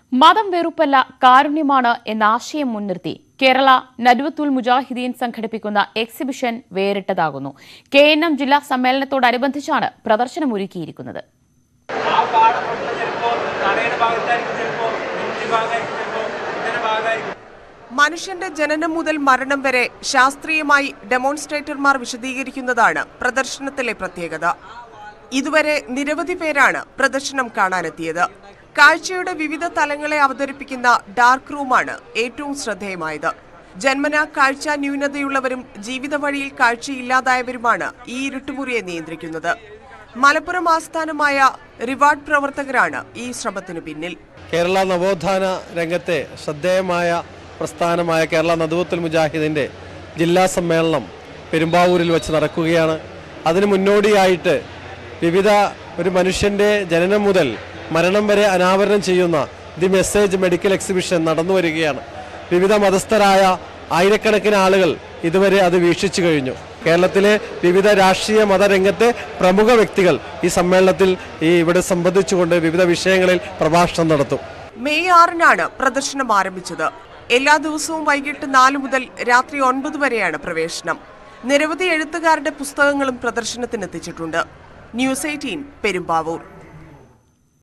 മതം വെറുപ്പല്ല കാരുണ്യമാണ് എന്ന ആശയം മുൻനിർത്തി കേരള നദ്വത്തുൽ മുജാഹിദീൻ സംഘടിപ്പിക്കുന്ന എക്സിബിഷൻ വേറിട്ടതാകുന്നു കെ എൻ എം ജില്ലാ സമ്മേളനത്തോടനുബന്ധിച്ചാണ് പ്രദർശനമൊരുക്കിയിരിക്കുന്നത് ആ പാടത്തുള്ള ചിലപ്പോ തലയുടെ ഭാഗത്തായിരിക്കും ചിലപ്പോ നെഞ്ചി ഭാഗമായിരിക്കും ചിലപ്പോ ഇതിന്റെ ഭാഗമായിരിക്കും മനുഷ്യന്റെ ജനനം മുതൽ മരണം വരെ ശാസ്ത്രീയമായി ഡെമോൺസ്ട്രേറ്റർമാർ വിശദീകരിക്കുന്നതാണ് പ്രദർശനത്തിലെ പ്രത്യേകത ഇതുവരെ നിരവധി പേരാണ് പ്രദർശനം കാണാനെത്തിയത് കാഴ്ചയുടെ വിവിധ തലങ്ങളെ അവതരിപ്പിക്കുന്ന ഡാർക്ക് റൂമാണ് ഏറ്റവും ശ്രദ്ധേയമായത് ജന്മന കാഴ്ച ന്യൂനതയുള്ളവരും ജീവിത വഴിയിൽ കാഴ്ചയില്ലാതായവരുമാണ് ഈ ഇരുട്ടുമുറിയെ നിയന്ത്രിക്കുന്നത് മലപ്പുറം ആസ്ഥാനമായ റിവാർഡ് പ്രവർത്തകരാണ് ഈ ശ്രമത്തിനു പിന്നിൽ കേരള നവോത്ഥാന രംഗത്തെ ശ്രദ്ധേയമായ പ്രസ്ഥാനമായ കേരള നദുവത്തുൽ മുജാഹിദിൻ്റെ ജില്ലാ സമ്മേളനം പെരുമ്പാവൂരിൽ വെച്ച് നടക്കുകയാണ് അതിന് മുന്നോടിയായിട്ട് വിവിധ ഒരു മനുഷ്യൻ്റെ ജനനം മുതൽ മരണം വരെ അനാവരണം ചെയ്യുന്ന ദി മെസ്സേജ് മെഡിക്കൽ എക്സിബിഷൻ നടന്നു വരികയാണ് വിവിധ മതസ്ഥരായ ആയിരക്കണക്കിന് ആളുകൾ ഇതുവരെ അത് വീക്ഷിച്ചു കഴിഞ്ഞു കേരളത്തിലെ വിവിധ രാഷ്ട്രീയ മതരംഗത്തെ പ്രമുഖ വ്യക്തികൾ ഈ സമ്മേളനത്തിൽ ഈ ഇവിടെ സംബന്ധിച്ചുകൊണ്ട് വിവിധ വിഷയങ്ങളിൽ പ്രഭാഷണം നടത്തും മെയ് ആറിനാണ് പ്രദർശനം ആരംഭിച്ചത് എല്ലാ ദിവസവും വൈകിട്ട് നാല് മുതൽ രാത്രി ഒൻപത് വരെയാണ് പ്രവേശനം നിരവധി എഴുത്തുകാരുടെ പുസ്തകങ്ങളും പ്രദർശനത്തിനെത്തിച്ചിട്ടുണ്ട് ന്യൂസ് എയ്റ്റീൻ പെരുമ്പാവൂർ